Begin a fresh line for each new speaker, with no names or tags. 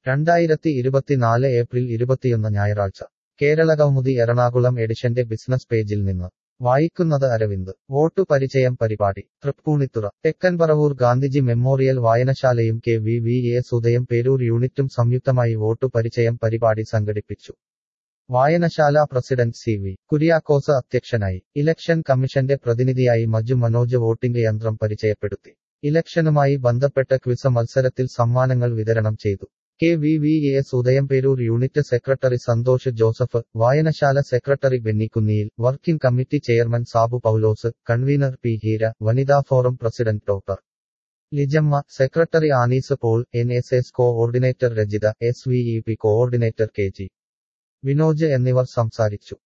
രണ്ടായിരത്തി ഇരുപത്തിനാല് ഏപ്രിൽ ഇരുപത്തിയൊന്ന് ഞായറാഴ്ച കേരള കൗമുദി എറണാകുളം എഡിഷന്റെ ബിസിനസ് പേജിൽ നിന്ന് വായിക്കുന്നത് അരവിന്ദ് വോട്ടു പരിചയം പരിപാടി തൃപ്പൂണിത്തുറ തെക്കൻപറവൂർ ഗാന്ധിജി മെമ്മോറിയൽ വായനശാലയും K V V S Udayamperur യൂണിറ്റും സംയുക്തമായി വോട്ടു പരിചയം പരിപാടി സംഘടിപ്പിച്ചു വായനശാല പ്രസിഡന്റ് സി വി കുര്യാക്കോസ് അധ്യക്ഷനായി ഇലക്ഷൻ കമ്മീഷന്റെ പ്രതിനിധിയായി മജു മനോജ് വോട്ടിംഗ് യന്ത്രം പരിചയപ്പെടുത്തി ഇലക്ഷനുമായി ബന്ധപ്പെട്ട ക്വിസ് മത്സരത്തിൽ സമ്മാനങ്ങൾ വിതരണം ചെയ്തു K V V S Udayamperur unit secretary Santhosh Joseph വായനശാല secretary Benny Kunniyil working committee chairman Sabu Paulose convener P Heera വനിതാ forum president doctor Lijamma secretary Annies Paul N S S coordinator Rajitha S V E P coordinator K G Vinoj എന്നിവർ സംസാരിച്ചു